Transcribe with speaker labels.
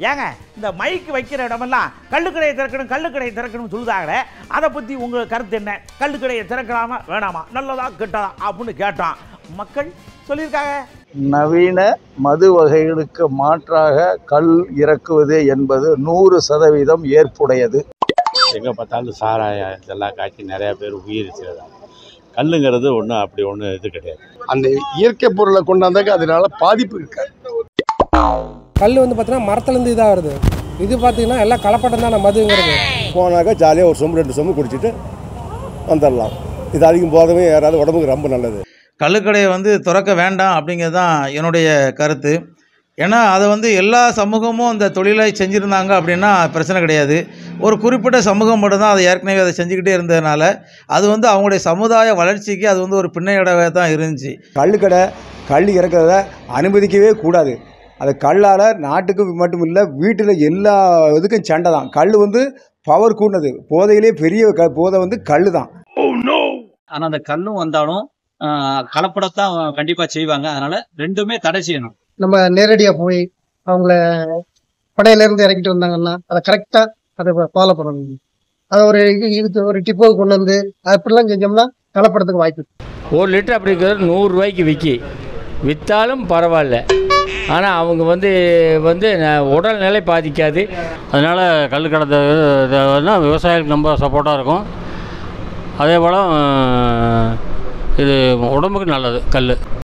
Speaker 1: ஏங்க இந்த மைக்கு வைக்கிற இடமெல்லாம் கள்ளுக்கடையை திறக்கணும் கள்ளுக்கடையை திறக்கணும்னு சொல்லுதாங்களே அதை பற்றி உங்கள் கருத்து என்ன கள்ளுக்கடையை திறக்கலாமா வேணாமா நல்லதா கெட்டதா அப்படின்னு கேட்டான் மக்கள் சொல்லியிருக்காங்க
Speaker 2: நவீன மது வகைகளுக்கு மாற்றாக கல் இறக்குவது என்பது நூறு சதவீதம் ஏற்புடையது
Speaker 3: எங்கே பார்த்தாலும் சாராயம் இதெல்லாம் காய்ச்சி நிறையா பேர் உயிர் செய்கிறாங்க கல்லுங்கிறது ஒன்றும் அப்படி ஒன்றும் இது கிடையாது
Speaker 4: அந்த இயற்கை பொருளை கொண்டாந்தாக்க அதனால பாதிப்பு இருக்காது
Speaker 5: கல் வந்து பார்த்தீங்கன்னா மரத்துலேருந்து இதாக வருது இது பார்த்தீங்கன்னா எல்லாம் கலப்படம் தான் மதுங்கிறது
Speaker 4: போனாக்கா ஜாலியாக ஒரு சொம்பு ரெண்டு சொம்பு குடிச்சிட்டு வந்துடலாம் இது அதிகம் போதவே ஏறாது உடம்புக்கு ரொம்ப நல்லது
Speaker 6: கள்ளுக்கடையை வந்து திறக்க வேண்டாம் அப்படிங்கிறது தான் என்னுடைய கருத்து ஏன்னா அதை வந்து எல்லா சமூகமும் அந்த தொழிலை செஞ்சுருந்தாங்க அப்படின்னா பிரச்சனை கிடையாது ஒரு குறிப்பிட்ட சமூகம் மட்டும்தான் அதை ஏற்கனவே அதை செஞ்சுக்கிட்டே இருந்ததுனால அது வந்து அவங்களுடைய சமுதாய வளர்ச்சிக்கு அது வந்து ஒரு பின்னையடவே தான் இருந்துச்சு
Speaker 7: கள்ளுக்கடை கல் இறக்கிறத அனுமதிக்கவே கூடாது அது கல்லால் நாட்டுக்கு மட்டும் இல்லை வீட்டில் எல்லா இதுக்கும் சண்டை தான் கல் வந்து பவர் கூடினது போதையிலே பெரிய க போதை வந்து கல் தான்
Speaker 8: ஆனால் அந்த கல்லும் வந்தாலும் ஆஹ், கலப்படத்தான் கண்டிப்பாக செய்வாங்க அதனால ரெண்டுமே தடை செய்யணும்
Speaker 5: நம்ம நேரடியாக போய் அவங்கள படையிலேருந்து இறக்கிட்டு வந்தாங்கன்னா அதை கரெக்டாக அதை ஃபாலோ பண்ணணும் அதை ஒரு இது இது ஒரு டிப்போ கொண்டு வந்து அப்படிலாம் செஞ்சோம்னா கலப்படத்துக்கு வாய்ப்பு இருக்கு.
Speaker 9: ஒரு லிட்டர் அப்படி இருக்கிறது நூறுரூவாய்க்கு விற்கி விற்றாலும் பரவாயில்ல ஆனால் அவங்க வந்து வந்து ந- உடல்நிலை பாதிக்காது
Speaker 10: அதனால் கல் கடத்துனா விவசாயிகளுக்கு ரொம்ப சப்போர்ட்டாக இருக்கும் அதே போல் இது உடம்புக்கு நல்லது கல்